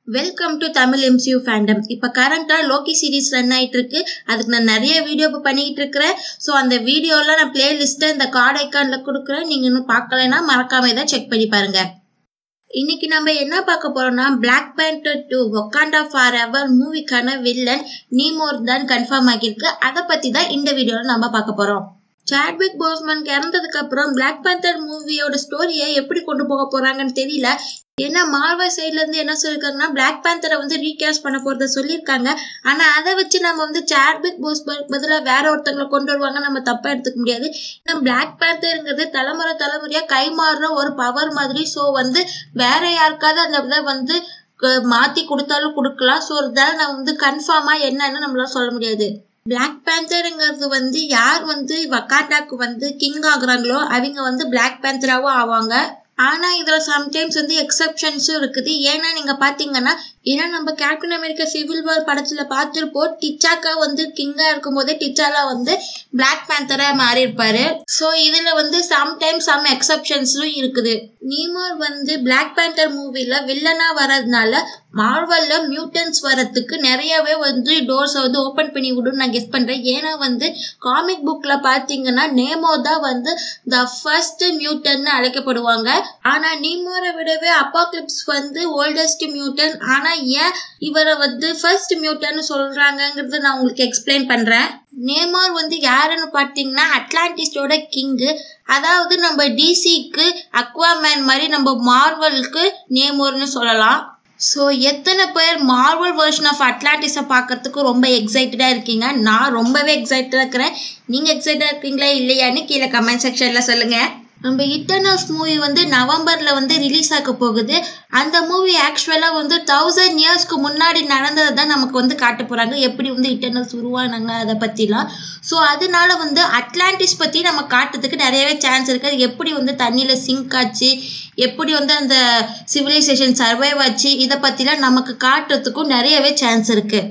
welcome to Tamil MCU fandom இப்போ கரண்ட்டாக Loki series run ஆகிட்டு இருக்கு அதுக்கு நான் நிறைய வீடியோ இப்போ பண்ணிக்கிட்டு இருக்கிறேன் ஸோ அந்த வீடியோலாம் நான் பிளேலிஸ்ட்டை இந்த கார்டு ஐக்கானில் கொடுக்குறேன் நீங்கள் இன்னும் பார்க்கலைன்னா மறக்காம இதை செக் பண்ணி பாருங்க இன்னைக்கு நம்ம என்ன பார்க்க போறோம்னா Black Panther two Wakanda Forever எவர் மூவிக்கான வில்லன் நீமோர் தான் கன்ஃபார்ம் ஆகியிருக்கு அதை பற்றி தான் இந்த வீடியோவில் நம்ம பார்க்க போகிறோம் சாட்விக் போஸ்மன் இறந்ததுக்கு அப்புறம் பிளாக் பேந்தர் மூவியோட ஸ்டோரியை எப்படி கொண்டு போக போறாங்கன்னு தெரியல ஏன்னா மார்வல் சைட்ல இருந்து என்ன சொல்லியிருக்காங்கன்னா பிளாக் பேந்தரை வந்து ரீகேஸ் பண்ண போறத சொல்லியிருக்காங்க ஆனா அதை வச்சு நம்ம வந்து சாட்விக் போஸ்மன் பதிலாக வேற ஒருத்தங்களை கொண்டு வருவாங்க நம்ம தப்பா எடுத்துக்க முடியாது ஏன்னா பிளாக் பேந்தருங்கிறது தலைமுறை தலைமுறையா கை மாறுற ஒரு பவர் மாதிரி ஸோ வந்து வேற யாருக்காவது அந்த இதை வந்து க- மாத்தி கொடுத்தாலும் கொடுக்கலாம் ஸோ இதால நான் வந்து கன்ஃபார்மா என்னன்னு நம்மளால சொல்ல முடியாது பிளாக் பேந்தருங்கிறது வந்து யார் வந்து வக்காண்டாக்கு வந்து கிங் ஆகுறாங்களோ அவங்க வந்து பிளாக் பேந்தராகவும் ஆவாங்க ஆனா இதுல சம்டைம்ஸ் வந்து எக்ஸப்ஷன்ஸும் இருக்குது ஏன்னா நீங்க பாத்தீங்கன்னா ஏன்னா நம்ம கேப்டன் அமெரிக்கா சிவில் வார் படத்துல பார்த்துருப்போம் டிச்சாக்கா வந்து கிங்கா இருக்கும்போதே டிச்சாலா வந்து பிளாக் பேந்தரா மாறி இருப்பாரு ஸோ இதுல வந்து சம்டைம்ஸ் சம் எக்ஸப்ஷன்ஸும் இருக்குது நீமோர் வந்து பிளாக் பேந்தர் மூவில வில்லனா வர்றதுனால மார்வல்ல மியூட்டன்ஸ் வரத்துக்கு நிறையவே வந்து டோர்ஸை வந்து ஓப்பன் பண்ணி விடுன்னு நான் கெஸ் பண்றேன் ஏன்னா வந்து காமிக் புக்ல பாத்தீங்கன்னா நேமோ தான் வந்து த ஃபர்ஸ்ட் மியூட்டன்னு அழைக்கப்படுவாங்க ஆனா நீமோரை விடவே அப்பாக்லிப்ஸ் வந்து ஓல்டஸ்ட் மியூட்டன் ஆனா ஏன் இவரை வந்து ஃபர்ஸ்ட் மியூட்டன்னு சொல்றாங்கங்கிறது நான் உங்களுக்கு எக்ஸ்பிளைன் பண்றேன் நேமார் வந்து யாருன்னு பார்த்தீங்கன்னா அட்லாண்டிஸ்டோட கிங்கு அதாவது நம்ம டிசிக்கு அக்வாமேன் மாதிரி நம்ம மார்வலுக்கு நேமோர்னு சொல்லலாம் ஸோ எத்தனை பேர் மார்வல் வெர்ஷன் ஆஃப் அட்லாண்டிஸை பார்க்கறதுக்கு ரொம்ப எக்ஸைட்டடாக இருக்கீங்க நான் ரொம்பவே எக்ஸைட்டடாக இருக்கிறேன் நீங்கள் எக்ஸைட்டடாக இருக்கீங்களா இல்லையான்னு கீழே கமெண்ட் செக்ஷனில் சொல்லுங்கள் நம்ம இட்டர்னல்ஸ் மூவி வந்து நவம்பரில் வந்து ரிலீஸ் ஆக போகுது அந்த மூவி ஆக்சுவலாக வந்து தௌசண்ட் இயர்ஸ்க்கு முன்னாடி நடந்ததை தான் நமக்கு வந்து காட்ட போகிறாங்க எப்படி வந்து இட்டர்னல்ஸ் உருவானாங்க அதை பற்றிலாம் ஸோ அதனால வந்து அட்லாண்டிஸ் பற்றி நம்ம காட்டுறதுக்கு நிறையவே சான்ஸ் இருக்குது அது எப்படி வந்து தண்ணியில் சிங்க் ஆச்சு எப்படி வந்து அந்த சிவிலைசேஷன் சர்வைவ் ஆச்சு இதை பற்றிலாம் நமக்கு காட்டுறதுக்கும் நிறையவே சான்ஸ் இருக்குது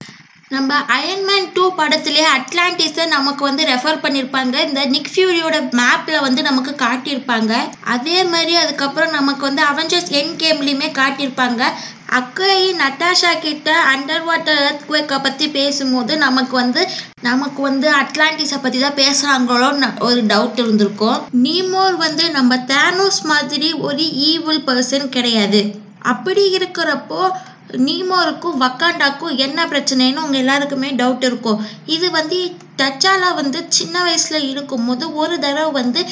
நம்ம அயன்மேன் டூ படத்திலே அட்லாண்டிஸை நமக்கு வந்து ரெஃபர் பண்ணியிருப்பாங்க இந்த நிக் ஃபியூரியோட மேப்பில் வந்து நமக்கு காட்டியிருப்பாங்க அதே மாதிரி அதுக்கப்புறம் நமக்கு வந்து அவெஞ்சர்ஸ் என் கேம்லேயுமே காட்டியிருப்பாங்க அக்கறை நட்டாஷா கிட்ட அண்டர் வாட்டர் எர்த்குவேக்கை பற்றி பேசும்போது நமக்கு வந்து நமக்கு வந்து அட்லாண்டிஸை பற்றி தான் பேசுகிறாங்களோன்னு ஒரு டவுட் இருந்திருக்கும் நீமோர் வந்து நம்ம தேனோஸ் மாதிரி ஒரு ஈவில் பர்சன் கிடையாது அப்படி இருக்கிறப்போ நீமோருக்கும் வக்காண்டாக்கும் என்ன பிரச்சனைன்னு உங்க எல்லாருக்குமே டவுட் இருக்கும் இது வந்து தச்சாலா வந்து சின்ன வயசுல இருக்கும்போது ஒரு தடவை வந்து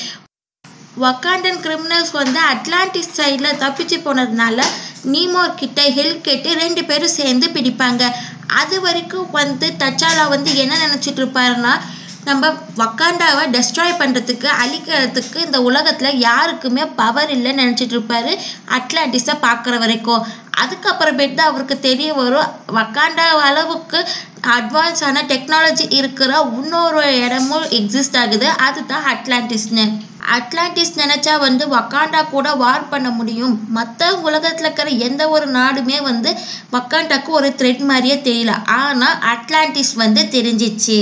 வக்காண்டன் கிரிமினல்ஸ் வந்து அட்லாண்டிஸ் சைடில் தப்பிச்சு போனதுனால நீமோர் கிட்ட ஹெல்ப் கேட்டு ரெண்டு பேரும் சேர்ந்து பிடிப்பாங்க அது வரைக்கும் வந்து தச்சாலா வந்து என்ன நினச்சிட்டு இருப்பாருன்னா நம்ம வக்காண்டாவை டெஸ்ட்ராய் பண்ணுறதுக்கு அழிக்கிறதுக்கு இந்த உலகத்தில் யாருக்குமே பவர் இல்லைன்னு நினச்சிட்டு இருப்பாரு அட்லாண்டிஸை பார்க்குற வரைக்கும் அதுக்கப்புறமேட்டு தான் அவருக்கு தெரிய வரும் வக்காண்டா அளவுக்கு அட்வான்ஸான டெக்னாலஜி இருக்கிற இன்னொரு இடமும் எக்ஸிஸ்ட் ஆகுது அதுதான் அட்லாண்டிஸ்னு அட்லாண்டிஸ் நினைச்சா வந்து வக்காண்டா கூட வார் பண்ண முடியும் மற்ற உலகத்தில் இருக்கிற எந்த ஒரு நாடுமே வந்து வக்காண்டாக்கு ஒரு த்ரெட் மாதிரியே தெரியல ஆனால் அட்லாண்டிஸ் வந்து தெரிஞ்சிச்சு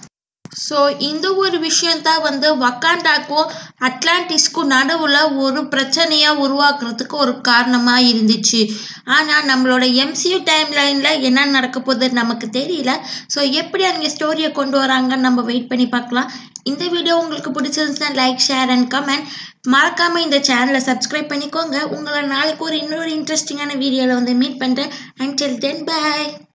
ஸோ இந்த ஒரு விஷயந்தான் வந்து வக்காண்டாக்கும் அட்லாண்டிஸ்க்கும் நடுவில் ஒரு பிரச்சனையாக உருவாக்குறதுக்கு ஒரு காரணமாக இருந்துச்சு ஆனால் நம்மளோட எம்சியூ டைம் லைனில் என்ன நடக்க போகுதுன்னு நமக்கு தெரியல ஸோ எப்படி அவங்க ஸ்டோரியை கொண்டு வராங்கன்னு நம்ம வெயிட் பண்ணி பார்க்கலாம் இந்த வீடியோ உங்களுக்கு பிடிச்சிருந்துச்சுன்னா லைக் ஷேர் அண்ட் கமெண்ட் மறக்காமல் இந்த சேனலை சப்ஸ்கிரைப் பண்ணிக்கோங்க உங்களை நாளைக்கு ஒரு இன்னொரு இன்ட்ரெஸ்டிங்கான வீடியோவில் வந்து மீட் பண்ணுறேன் அண்ட் டெல் தென் பை